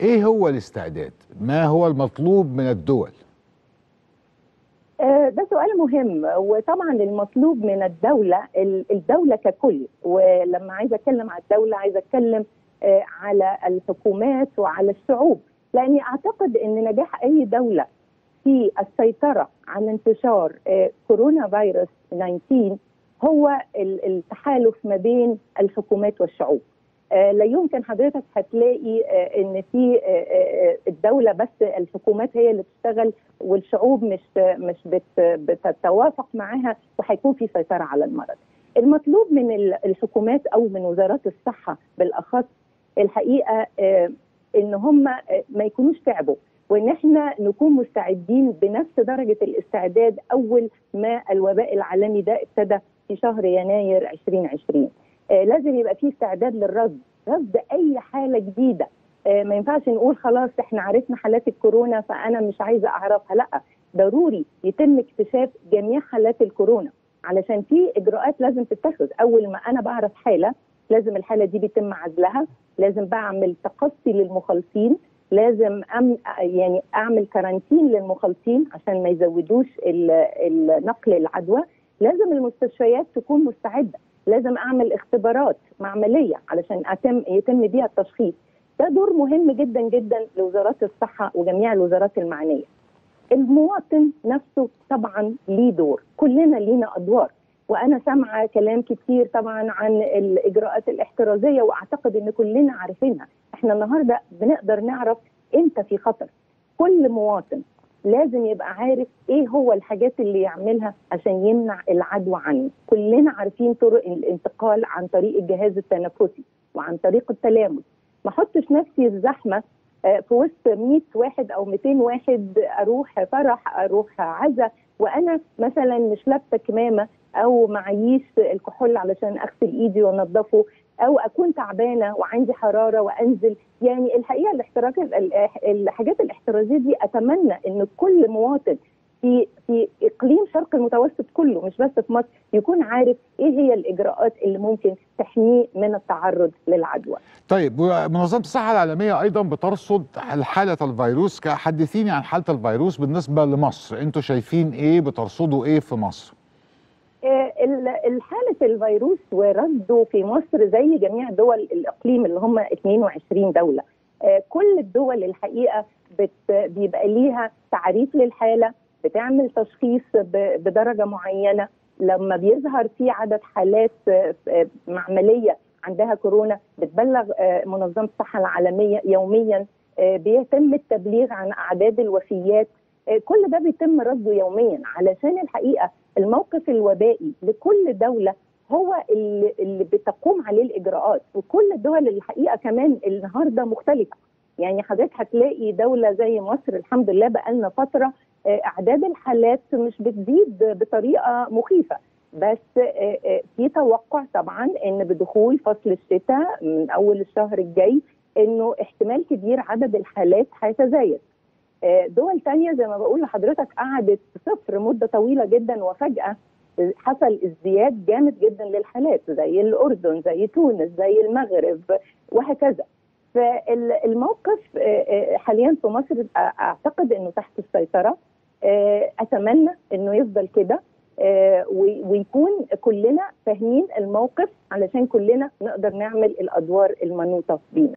ايه هو الاستعداد ما هو المطلوب من الدول آه، ده سؤال مهم وطبعا المطلوب من الدولة ال- الدولة ككل ولما عايزة أتكلم على الدولة عايزة أتكلم آه، على الحكومات وعلى الشعوب لأني أعتقد أن نجاح أي دولة في السيطرة على انتشار آه، كورونا فيروس 19 هو ال- التحالف ما بين الحكومات والشعوب آه، لا يمكن حضرتك هتلاقي آه، ان في آه، آه، الدوله بس الحكومات هي اللي بتشتغل والشعوب مش مش بت بتتوافق معاها وهيكون في سيطره على المرض. المطلوب من ال- الحكومات او من وزارات الصحه بالاخص الحقيقه آه، ان هم آه، ما يكونوش تعبوا وان احنا نكون مستعدين بنفس درجه الاستعداد اول ما الوباء العالمي ده ابتدى في شهر يناير 2020. آه، لازم يبقى في استعداد للرصد، رصد اي حاله جديده آه، ما ينفعش نقول خلاص احنا عرفنا حالات الكورونا فانا مش عايزه اعرفها لا ضروري يتم اكتشاف جميع حالات الكورونا علشان في اجراءات لازم تتخذ اول ما انا بعرف حاله لازم الحاله دي بيتم عزلها لازم بعمل تقصي للمخالطين لازم أم يعني اعمل كارانتين للمخالطين عشان ما يزودوش ال- ال- نقل العدوى لازم المستشفيات تكون مستعده لازم اعمل اختبارات معمليه علشان أتم يتم بيها التشخيص ده دور مهم جدا جدا لوزارات الصحه وجميع الوزارات المعنيه. المواطن نفسه طبعا ليه دور، كلنا لينا ادوار وانا سامعه كلام كتير طبعا عن الاجراءات الاحترازيه واعتقد ان كلنا عارفينها، احنا النهارده بنقدر نعرف امتى في خطر. كل مواطن لازم يبقى عارف ايه هو الحاجات اللي يعملها عشان يمنع العدوى عنه، كلنا عارفين طرق الانتقال عن طريق الجهاز التنفسي وعن طريق التلامس ما احطش نفسي في زحمه آه، في وسط 100 واحد او 200 واحد اروح فرح اروح عزا وانا مثلا مش لابسه كمامه او معيش الكحول علشان اغسل ايدي وانضفه او اكون تعبانه وعندي حراره وانزل يعني الحقيقه الاحتراز الحاجات الاحترازيه دي اتمنى ان كل مواطن في في اقليم شرق المتوسط كله مش بس في مصر يكون عارف ايه هي الاجراءات اللي ممكن تحميه من التعرض للعدوى. طيب منظمه الصحه العالميه ايضا بترصد حاله الفيروس حدثيني عن حاله الفيروس بالنسبه لمصر انتوا شايفين ايه بترصدوا ايه في مصر آه، ال- الحالة الفيروس ورصده في مصر زي جميع دول الإقليم اللي هم 22 دولة آه، كل الدول الحقيقة بت- بيبقى ليها تعريف للحالة بتعمل تشخيص ب- بدرجة معينة لما بيظهر في عدد حالات آه، آه، معملية عندها كورونا بتبلغ آه، منظمة الصحة العالمية يوميا آه، بيتم التبليغ عن أعداد الوفيات آه، كل ده بيتم رصده يوميا علشان الحقيقة الموقف الوبائي لكل دولة هو اللي, اللي بتقوم عليه الإجراءات وكل الدول الحقيقة كمان النهاردة مختلفة يعني حضرتك هتلاقي دولة زي مصر الحمد لله بقالنا فترة آه، أعداد الحالات مش بتزيد بطريقة مخيفة بس آه، آه، في توقع طبعا ان بدخول فصل الشتاء من اول الشهر الجاي انه احتمال كبير عدد الحالات هيتزايد آه، دول تانية زي ما بقول لحضرتك قعدت صفر مدة طويلة جدا وفجأة حصل ازدياد جامد جدا للحالات زي الأردن زي تونس زي المغرب وهكذا فالموقف آه، آه، حاليا في مصر آه، اعتقد انه تحت السيطره آه، اتمنى انه يفضل كده آه، وي- ويكون كلنا فاهمين الموقف علشان كلنا نقدر نعمل الادوار المنوطه بينا